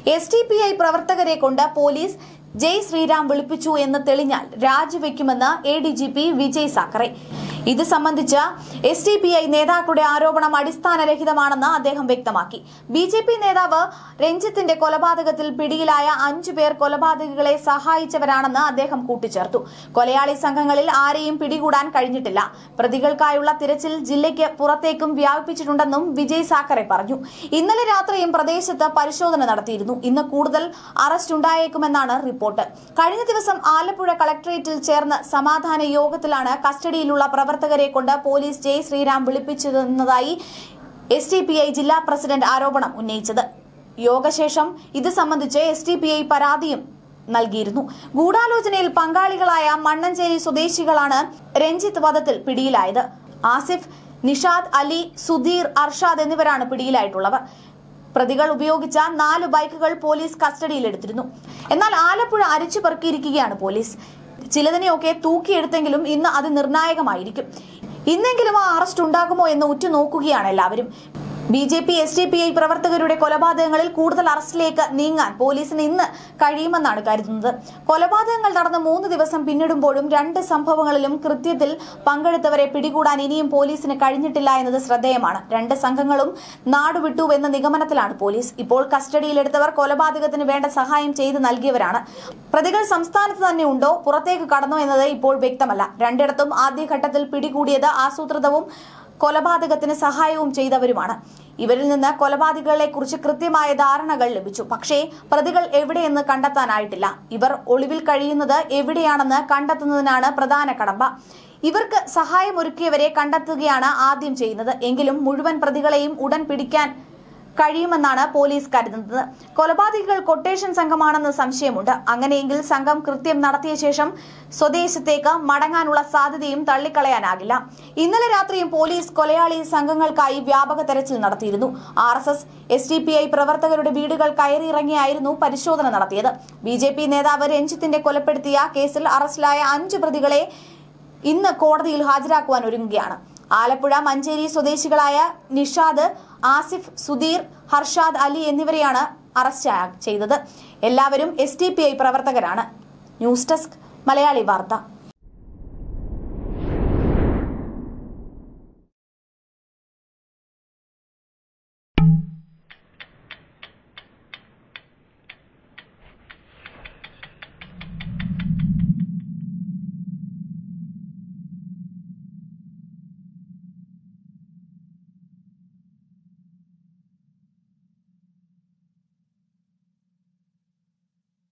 S D P I പ്രവർത്തകരെ കൊണ്ട് police Jai Shriram വിളിപ്പിച്ചു എന്ന് തെളിഞ്ഞാൽ രാജിവെക്കുമെന്ന് A D G P Vijay Sakhare ഇത് സംബന്ധിച്ച എസ് ഡി പി ഐ നേതാക്കളുടെ ആരോപണം അടിസ്ഥാനരഹിതമാണെന്ന് അദ്ദേഹം വ്യക്തമാക്കി ബി ജെ പി നേതാവ് രഞ്ജിത്തിന്റെ കൊലപാതകത്തിൽ പിടിയിലായ അഞ്ചു പേർ കൊലപാതകികളെ സഹായിച്ചവരാണെന്ന് അദ്ദേഹം കൂട്ടിച്ചേർത്തു കൊലയാളി സംഘങ്ങളിൽ ആരെയും പിടികൂടാൻ കഴിഞ്ഞിട്ടില്ല പ്രതികൾക്കായുള്ള തിരച്ചിൽ ജില്ലയ്ക്ക് പുറത്തേക്കും വ്യാപിപ്പിച്ചിട്ടുണ്ടെന്നും വിജയ് സാക്കറെ പറഞ്ഞു ഇന്നലെ രാത്രിയും പ്രദേശത്ത് പരിശോധന നടത്തിയിരുന്നു ഇന്ന് കൂടുതൽ അറസ്റ്റ് ഉണ്ടായേക്കുമെന്നാണ് റിപ്പോർട്ട് കഴിഞ്ഞ ദിവസം ആലപ്പുഴ കളക്ടറേറ്റിൽ ചേർന്ന സമാധാന യോഗത്തിലാണ് കസ്റ്റഡിയിലുള്ള പ്രവർത്തകരെ കൊണ്ട് പോലീസ് ജയ് ശ്രീറാം വിളിപ്പിച്ചിരുന്നതായി എസ് ടി പി ഐ ജില്ലാ പ്രസിഡന്റ് ആരോപണം ഉന്നയിച്ചത് യോഗശേഷം ഇത് സംബന്ധിച്ച് എസ് ടി പി ഐ പരാതിയും നൽകിയിരുന്നു ഗൂഢാലോചനയിൽ പങ്കാളികളായ മണ്ണഞ്ചേരി സ്വദേശികളാണ് രഞ്ജിത്ത് വധത്തിൽ പിടിയിലായത് ആസിഫ് നിഷാദ് അലി സുധീർ അർഷാദ് എന്നിവരാണ് പിടിയിലായിട്ടുള്ളവർ പ്രതികൾ ഉപയോഗിച്ച നാല് ബൈക്കുകൾ പോലീസ് കസ്റ്റഡിയിലെടുത്തിരുന്നു എന്നാൽ ആലപ്പുഴ അരിച്ചു പെറുക്കിയിരിക്കുകയാണ് പോലീസ് ചിലതിനെയൊക്കെ തൂക്കിയെടുത്തെങ്കിലും ഇന്ന് അത് നിർണായകമായിരിക്കും ഇന്നെങ്കിലും ആ അറസ്റ്റ് ഉണ്ടാകുമോ എന്ന് ഉറ്റുനോക്കുകയാണ് എല്ലാവരും B J P S D P I പ്രവർത്തകരുടെ കൊലപാതകങ്ങളിൽ കൂടുതൽ അറസ്റ്റിലേക്ക് നീങ്ങാൻ പോലീസിന് ഇന്ന് കഴിയുമെന്നാണ് കരുതുന്നത് കൊലപാതകങ്ങൾ നടന്ന് മൂന്ന് ദിവസം പിന്നിടുമ്പോഴും രണ്ട് സംഭവങ്ങളിലും കൃത്യത്തിൽ പങ്കെടുത്തവരെ പിടികൂടാൻ ഇനിയും പോലീസിന് കഴിഞ്ഞിട്ടില്ല എന്നത് ശ്രദ്ധേയമാണ് രണ്ട് സംഘങ്ങളും നാടുവിട്ടു എന്ന നിഗമനത്തിലാണ് പോലീസ് ഇപ്പോൾ കസ്റ്റഡിയിലെടുത്തവർ കൊലപാതകത്തിന് വേണ്ട സഹായം ചെയ്ത് നൽകിയവരാണ് പ്രതികൾ സംസ്ഥാനത്ത് തന്നെ ഉണ്ടോ പുറത്തേക്ക് കടന്നോ എന്നത് ഇപ്പോൾ വ്യക്തമല്ല രണ്ടിടത്തും ആദ്യഘട്ടത്തിൽ പിടികൂടിയത് ആസൂത്രിതവും കൊലപാതകത്തിന് സഹായവും ചെയ്തവരുമാണ് ഇവരിൽ നിന്ന് കൊലപാതകളെ കുറിച്ച് കൃത്യമായ ധാരണകൾ ലഭിച്ചു പക്ഷേ പ്രതികൾ എവിടെയെന്ന് കണ്ടെത്താനായിട്ടില്ല ഇവർ ഒളിവിൽ കഴിയുന്നത് എവിടെയാണെന്ന് കണ്ടെത്തുന്നതിനാണ് പ്രധാന കടമ്പ ഇവർക്ക് സഹായമൊരുക്കിയവരെ കണ്ടെത്തുകയാണ് ആദ്യം ചെയ്യുന്നത് എങ്കിലും മുഴുവൻ പ്രതികളെയും ഉടൻ പിടിക്കാൻ കഴിയുമെന്നാണ് പോലീസ് കരുതുന്നത് കൊലപാതകികൾ കൊട്ടേഷൻ സംഘമാണെന്ന് സംശയമുണ്ട് അങ്ങനെയെങ്കിൽ സംഘം കൃത്യം നടത്തിയ ശേഷം സ്വദേശത്തേക്ക് മടങ്ങാനുള്ള സാധ്യതയും തള്ളിക്കളയാനാകില്ല ഇന്നലെ രാത്രിയും പോലീസ് കൊലയാളി സംഘങ്ങൾക്കായി വ്യാപക തെരച്ചിൽ നടത്തിയിരുന്നു R S S S D P I പ്രവർത്തകരുടെ വീടുകൾ കയറിയിറങ്ങിയായിരുന്നു പരിശോധന നടത്തിയത് ബി ജെ പി നേതാവ് രഞ്ജിത്തിന്റെ കൊലപ്പെടുത്തിയ കേസിൽ അറസ്റ്റിലായ അഞ്ച് പ്രതികളെ ഇന്ന് കോടതിയിൽ ഹാജരാക്കുവാൻ ഒരുങ്ങുകയാണ് ആലപ്പുഴ മഞ്ചേരി സ്വദേശികളായ നിഷാദ് ആസിഫ് സുധീർ ഹർഷാദ് അലി എന്നിവരെയാണ് അറസ്റ്റ് ചെയ്തത് എല്ലാവരും എസ് പ്രവർത്തകരാണ് ന്യൂസ് ഡെസ്ക് മലയാളി വാർത്ത